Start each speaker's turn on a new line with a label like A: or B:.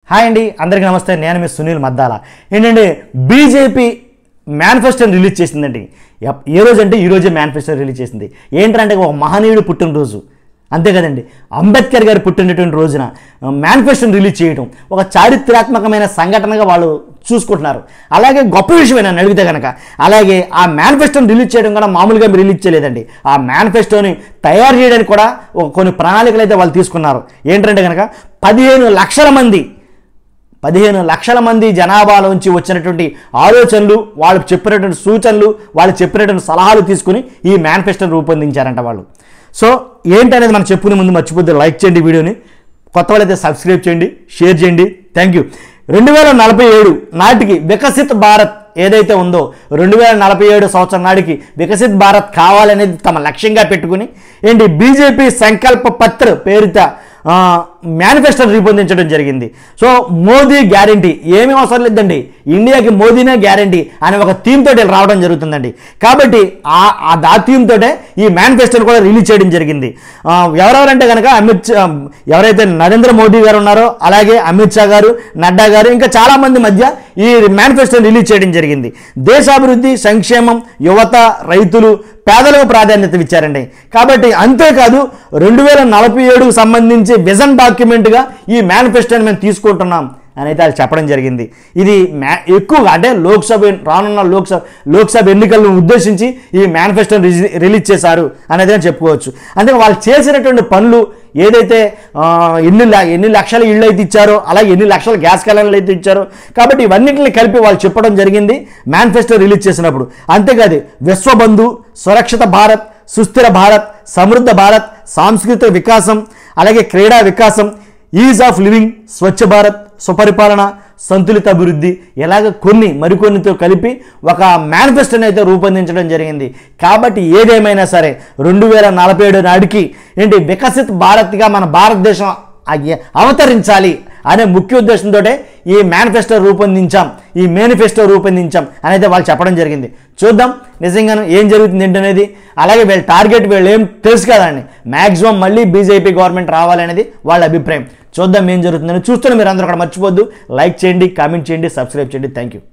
A: hi అండి అందరికీ నమస్తే నేను మీ సునీల్ మద్దాల ఏంటంటే బీజేపీ మేనిఫెస్టోని రిలీజ్ చేసిందండి ఎప్- ఏ రోజు అంటే ఈ రోజే మేనిఫెస్టో రిలీజ్ చేసింది ఏంటంటే ఒక మహనీయుడు పుట్టినరోజు అంతే కదండి అంబేద్కర్ గారు పుట్టినటువంటి రోజున మేనిఫెస్టోని రిలీజ్ చేయడం ఒక చారిత్రాత్మకమైన సంఘటనగా వాళ్ళు చూసుకుంటున్నారు అలాగే గొప్ప విషయమే నన్ను అడిగితే కనుక అలాగే ఆ మేనిఫెస్టోని రిలీజ్ చేయడం కూడా మామూలుగా మీరు రిలీజ్ చేయలేదండి ఆ మేనిఫెస్టోని తయారు చేయడానికి కూడా ఒక కొన్ని ప్రణాళికలు అయితే వాళ్ళు తీసుకున్నారు ఏంటంటే కనుక పదిహేను లక్షల మంది పదిహేను లక్షల మంది జనాభాలోంచి వచ్చినటువంటి ఆలోచనలు వాళ్ళు చెప్పినటువంటి సూచనలు వాళ్ళు చెప్పినటువంటి సలహాలు తీసుకుని ఈ మేనిఫెస్టోని రూపొందించారంట వాళ్ళు సో ఏంటనేది మనం చెప్పుకునే ముందు మర్చిపోద్దు లైక్ చేయండి వీడియోని కొత్త వాళ్ళైతే సబ్స్క్రైబ్ చేయండి షేర్ చేయండి థ్యాంక్ యూ రెండు వేల నలభై ఏడు నాటికి వికసిత్ భారత్ ఏదైతే ఉందో రెండు వేల నలభై ఏడు సంవత్సరం నాటికి వికసిత్ భారత్ కావాలనేది తమ లక్ష్యంగా పెట్టుకుని ఏంటి బీజేపీ సంకల్ప పత్ర పేరిట మేనిఫెస్టో రూపొందించడం జరిగింది సో మోదీ గ్యారంటీ ఏమీ అవసరం లేదండి ఇండియాకి మోదీనే గ్యారంటీ అనే ఒక థీమ్ తోటి రావడం జరుగుతుందండి కాబట్టి ఆ ఆ దా థీమ్ తోటే ఈ మేనిఫెస్టోని కూడా రిలీజ్ చేయడం జరిగింది ఆ, ఎవరెవరంటే కనుక అమిత్ షా ఎవరైతే నరేంద్ర మోడీ గారు ఉన్నారో అలాగే అమిత్ షా గారు నడ్డా గారు ఇంకా చాలా మంది మధ్య ఈ మేనిఫెస్టోని రిలీజ్ చేయడం జరిగింది దేశాభివృద్ధి సంక్షేమం యువత రైతులు పేదలకు ప్రాధాన్యత ఇచ్చారండి కాబట్టి అంతేకాదు రెండు వేల నలభై ఏడుకు సంబంధించి విజన్ డాక్యుమెంట్గా ఈ మేనిఫెస్టోని మేము తీసుకుంటున్నాం అని అయితే వాళ్ళు చెప్పడం జరిగింది ఇది మ్యా ఎక్కువగా అంటే లోక్సభ రానున్న లోక్సభ లోక్సభ ఎన్నికలను ఉద్దేశించి ఈ మేనిఫెస్టోని రిజి- రిలీజ్ చేశారు అనేది అని చెప్పుకోవచ్చు అందుకే వాళ్ళు చేసినటువంటి పనులు ఏదైతే ఆ, ఎన్ని ల- ఎన్ని లక్షల ఇళ్ళు అయితే ఇచ్చారో అలాగే ఎన్ని లక్షల గ్యాస్ కలర్లు అయితే ఇచ్చారో కాబట్టి ఇవన్నింటిని కలిపి వాళ్ళు చెప్పడం జరిగింది మేనిఫెస్టో రిలీజ్ చేసినప్పుడు అంతేకాదు విశ్వబంధు సురక్షిత భారత్ సుస్థిర భారత్ సమృద్ధ భారత్ సాంస్కృతిక వికాసం అలాగే క్రీడా వికాసం ease of living Swachh Bharat సుపరిపాలన సంతులిత అభివృద్ధి ఇలాగ కొన్ని మరికొన్నితో కలిపి ఒక మేనిఫెస్టోని అయితే రూపొందించడం జరిగింది కాబట్టి ఏదేమైనా సరే రెండు వేల నలభై ఏడు నాటికి ఏంటి వికసిత్ భారత్గా మన భారతదేశం అయ్య- అవతరించాలి అనే ముఖ్య ఉద్దేశంతో ఈ మేనిఫెస్టో రూపొందించాం ఈ మేనిఫెస్టో రూపొందించాం అనేది వాళ్ళు చెప్పడం జరిగింది చూద్దాం నిజంగాను ఏం జరుగుతుంది ఏంటనేది అలాగే వీళ్ళ టార్గెట్ వీళ్ళు ఏం తెలుసు కదండి మ్యాక్సిమం మళ్ళీ బీజేపీ గవర్నమెంట్ రావాలనేది వాళ్ళ అభిప్రాయం చూద్దాం ఏం జరుగుతుందని చూస్తున్న మీరు అందరూ కూడా మర్చిపోద్దు లైక్ చేయండి కామెంట్ చేయండి సబ్స్క్రైబ్ చేయండి థ్యాంక్ యూ